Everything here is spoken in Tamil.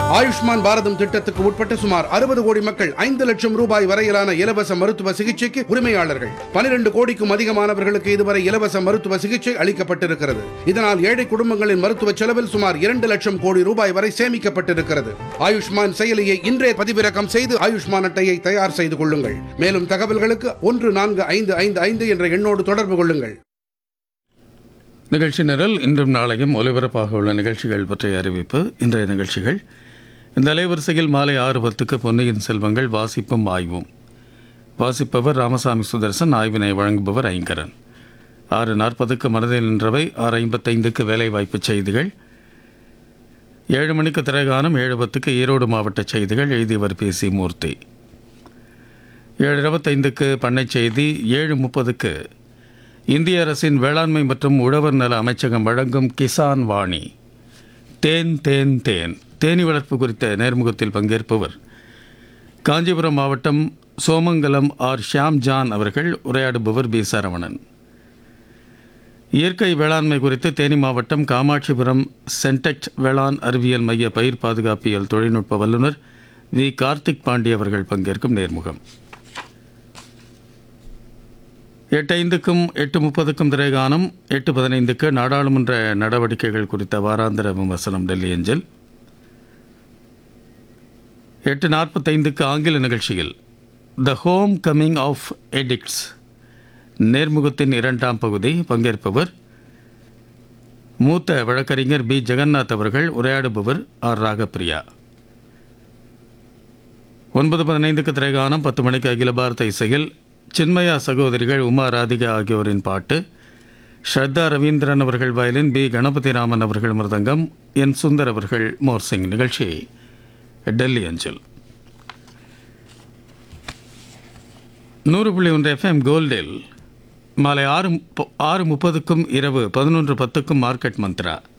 ஆயுஷ்மான் பாரதம் திட்டத்துக்கு உட்பட்ட சுமார் அறுபது கோடி மக்கள் ஐந்து லட்சம் ரூபாய் வரையிலான இலவச மருத்துவ சிகிச்சைக்கு உரிமையாளர்கள் பனிரெண்டு கோடிக்கும் அதிகமானவர்களுக்கு இதுவரை இலவச மருத்துவ சிகிச்சை அளிக்கப்பட்டிருக்கிறது இதனால் ஏழை குடும்பங்களின் மருத்துவ செலவில் சுமார் இரண்டு லட்சம் கோடி ரூபாய் வரை சேமிக்கப்பட்டிருக்கிறது ஆயுஷ்மான் செயலியை இன்றே பதிவிறக்கம் செய்து ஆயுஷ்மான் அட்டையை தயார் செய்து கொள்ளுங்கள் மேலும் தகவல்களுக்கு ஒன்று நான்கு ஐந்து ஐந்து ஐந்து என்ற எண்ணோடு தொடர்பு கொள்ளுங்கள் நிகழ்ச்சி நிரல் இன்றும் நாளையும் ஒலிபரப்பாக உள்ள நிகழ்ச்சிகள் பற்றிய அறிவிப்பு இன்றைய நிகழ்ச்சிகள் இந்த அலைவரிசையில் மாலை ஆறு பத்துக்கு பொன்னியின் செல்வங்கள் வாசிப்பும் ஆய்வும் வாசிப்பவர் ராமசாமி சுதர்சன் ஆய்வினை வழங்குபவர் ஐங்கரன் ஆறு நாற்பதுக்கு மனதில் நின்றவை ஆறு ஐம்பத்தைந்துக்கு வேலைவாய்ப்பு செய்திகள் ஏழு மணிக்கு திரைகானம் ஏழு பத்துக்கு ஈரோடு மாவட்ட செய்திகள் எழுதியவர் பி சி மூர்த்தி ஏழு இருபத்தைந்துக்கு பண்ணை செய்தி ஏழு முப்பதுக்கு இந்திய அரசின் வேளாண்மை மற்றும் உழவர் நல அமைச்சகம் வழங்கும் கிசான் வாணி தேன் தேன் தேன் தேனி வளர்ப்பு குறித்த நேர்முகத்தில் பங்கேற்பவர் காஞ்சிபுரம் மாவட்டம் சோமங்கலம் ஆர் ஷியாம் ஜான் அவர்கள் உரையாடுபவர் பி சரவணன் இயற்கை வேளாண்மை குறித்து தேனி மாவட்டம் காமாட்சிபுரம் சென்டெக்ட் வேளாண் அறிவியல் மைய பயிர் பாதுகாப்பியல் தொழில்நுட்ப வல்லுநர் வி கார்த்திக் பாண்டி அவர்கள் பங்கேற்கும் நேர்முகம் எட்டு ஐந்துக்கும் எட்டு முப்பதுக்கும் திரைகானம் எட்டு பதினைந்துக்கு நாடாளுமன்ற நடவடிக்கைகள் குறித்த வாராந்திர விமர்சனம் டெல்லி அஞ்சல் எட்டு நாற்பத்தைந்துக்கு ஆங்கில நிகழ்ச்சியில் the home coming of addicts நேர்முகத்தின் இரண்டாம் பகுதி பங்கேற்பவர் மூத்த வழக்கறிஞர் பி ஜெகநாத் அவர்கள் உரையாடுபவர் ஆர் ராகப்பிரியா ஒன்பது பதினைந்துக்கு திரைகானம் பத்து மணிக்கு அகில பாரத இசையில் சின்மயா சகோதரிகள் உமா ராதிகா ஆகியோரின் பாட்டு ஸ்ரத்தா ரவீந்திரன் அவர்கள் வயலின் பி கணபதி ராமன் அவர்கள் மிருதங்கம் என் சுந்தர் அவர்கள் மோர்சிங் நிகழ்ச்சி டெல்லி அஞ்சல் நூறு புள்ளி ஒன்று எஃப்எம் கோல்டில் மாலை ஆறு முப்ப- ஆறு முப்பதுக்கும் இரவு பதினொன்று பத்துக்கும் மார்க்கெட் மந்த்ரா